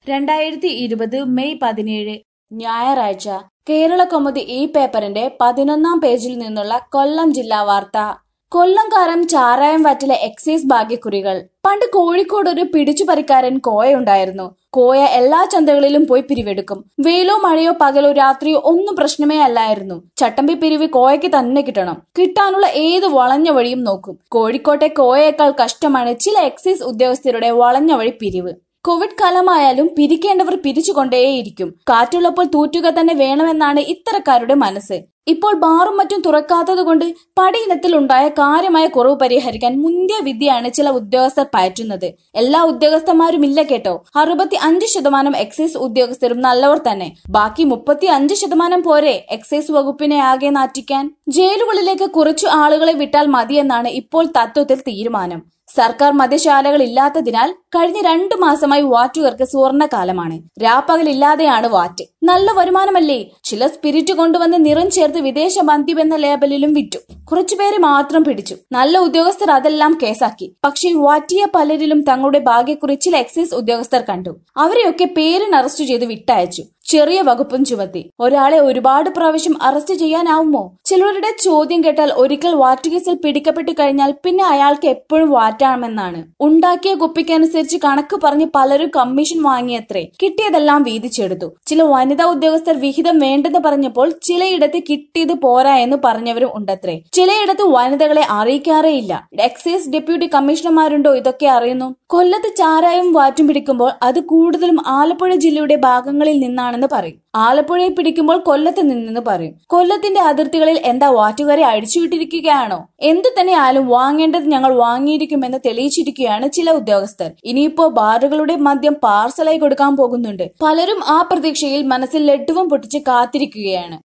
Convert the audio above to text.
രണ്ടായിരത്തി ഇരുപത് മെയ് പതിനേഴ് ഞായറാഴ്ച കേരളകൗമുദി ഈ പേപ്പറിന്റെ പതിനൊന്നാം പേജിൽ നിന്നുള്ള കൊല്ലം ജില്ലാ വാർത്ത കൊല്ലംകാരം ചാരായം വറ്റിലെ എക്സൈസ് ഭാഗ്യക്കുറികൾ പണ്ട് കോഴിക്കോട് ഒരു പിടിച്ചുപറിക്കാരൻ കോയയുണ്ടായിരുന്നു കോയ എല്ലാ ചന്തകളിലും പോയി പിരിവെടുക്കും വെയിലോ മഴയോ പകലോ രാത്രിയോ ഒന്നും പ്രശ്നമേ അല്ലായിരുന്നു ചട്ടമ്പി പിരിവ് കോയയ്ക്ക് തന്നെ കിട്ടണം കിട്ടാനുള്ള ഏത് വളഞ്ഞ വഴിയും നോക്കും കോഴിക്കോട്ടെ കോയയേക്കാൾ കഷ്ടമാണ് ചില എക്സൈസ് ഉദ്യോഗസ്ഥരുടെ വളഞ്ഞ വഴി പിരിവ് കോവിഡ് കാലമായാലും പിരിക്കേണ്ടവർ പിരിച്ചുകൊണ്ടേയിരിക്കും കാറ്റുള്ളപ്പോൾ തൂറ്റുക തന്നെ വേണമെന്നാണ് ഇത്തരക്കാരുടെ മനസ്സ് ഇപ്പോൾ ബാറും മറ്റും തുറക്കാത്തതുകൊണ്ട് പടിയിനത്തിൽ ഉണ്ടായ കാര്യമായ കുറവ് പരിഹരിക്കാൻ മുന്തിയ വിദ്യയാണ് ചില ഉദ്യോഗസ്ഥർ പയറ്റുന്നത് എല്ലാ ഉദ്യോഗസ്ഥന്മാരും ഇല്ല കേട്ടോ അറുപത്തി അഞ്ച് ശതമാനം എക്സൈസ് ഉദ്യോഗസ്ഥരും നല്ലവർ തന്നെ ബാക്കി മുപ്പത്തി അഞ്ച് ശതമാനം പോരെ എക്സൈസ് വകുപ്പിനെ ആകെ നാറ്റിക്കാൻ ജയിലുകളിലേക്ക് കുറച്ചു ആളുകളെ വിട്ടാൽ മതിയെന്നാണ് ഇപ്പോൾ തത്വത്തിൽ തീരുമാനം സർക്കാർ മദ്യശാലകൾ ഇല്ലാത്തതിനാൽ കഴിഞ്ഞ രണ്ടു മാസമായി വാറ്റുകാർക്ക് സുവർണകാലമാണ് രാപ്പകലില്ലാതെയാണ് വാറ്റ് നല്ല വരുമാനമല്ലേ ചില സ്പിരിറ്റ് കൊണ്ടുവന്ന് നിറം ചേർത്ത് വിദേശ മദ്യം എന്ന ലേബലിലും വിറ്റു കുറച്ചുപേരെ മാത്രം പിടിച്ചു നല്ല ഉദ്യോഗസ്ഥർ അതെല്ലാം കേസാക്കി പക്ഷേ വാറ്റിയ പലരിലും തങ്ങളുടെ ഭാഗ്യക്കുറി ചില എക്സൈസ് ഉദ്യോഗസ്ഥർ കണ്ടു അവരെയൊക്കെ പേരിന് അറസ്റ്റ് ചെയ്ത് വിട്ടയച്ചു ചെറിയ വകുപ്പും ചുമത്തി ഒരാളെ ഒരുപാട് പ്രാവശ്യം അറസ്റ്റ് ചെയ്യാനാവുമോ ചിലരുടെ ചോദ്യം കേട്ടാൽ ഒരിക്കൽ വാറ്റുകേസിൽ പിടിക്കപ്പെട്ടു കഴിഞ്ഞാൽ പിന്നെ അയാൾക്ക് എപ്പോഴും വാറ്റാമെന്നാണ് ഉണ്ടാക്കിയ കുപ്പിക്കനുസരിച്ച് കണക്ക് പറഞ്ഞ് പലരും കമ്മീഷൻ വാങ്ങിയത്രേ കിട്ടിയതെല്ലാം വീതിച്ചെടുത്തു ചില വനിതാ ഉദ്യോഗസ്ഥർ വിഹിതം വേണ്ടെന്ന് പറഞ്ഞപ്പോൾ ചിലയിടത്ത് കിട്ടിയത് പോരാ എന്ന് പറഞ്ഞവരും ഉണ്ടത്രേ ചിലയിടത്ത് വനിതകളെ അറിയിക്കാറേയില്ല എക്സൈസ് ഡെപ്യൂട്ടി കമ്മീഷണർമാരുണ്ടോ ഇതൊക്കെ അറിയുന്നു കൊല്ലത്ത് ചാരായം വാറ്റും പിടിക്കുമ്പോൾ അത് കൂടുതലും ആലപ്പുഴ ജില്ലയുടെ ഭാഗങ്ങളിൽ നിന്നാണെന്ന് പറയും ആലപ്പുഴയെ പിടിക്കുമ്പോൾ കൊല്ലത്ത് നിന്നെന്ന് പറയും കൊല്ലത്തിന്റെ അതിർത്തികളിൽ എന്താ വാറ്റുകാരെ അഴിച്ചുവിട്ടിരിക്കുകയാണോ എന്തു തന്നെ ആയാലും വാങ്ങേണ്ടത് ഞങ്ങൾ വാങ്ങിയിരിക്കുമെന്ന് തെളിയിച്ചിരിക്കുകയാണ് ചില ഉദ്യോഗസ്ഥർ ഇനിയിപ്പോ ബാറുകളുടെ മദ്യം പാർസലായി കൊടുക്കാൻ പോകുന്നുണ്ട് പലരും ആ പ്രതീക്ഷയിൽ മനസ്സിൽ ലഡ്ഡുവും പൊട്ടിച്ച് കാത്തിരിക്കുകയാണ്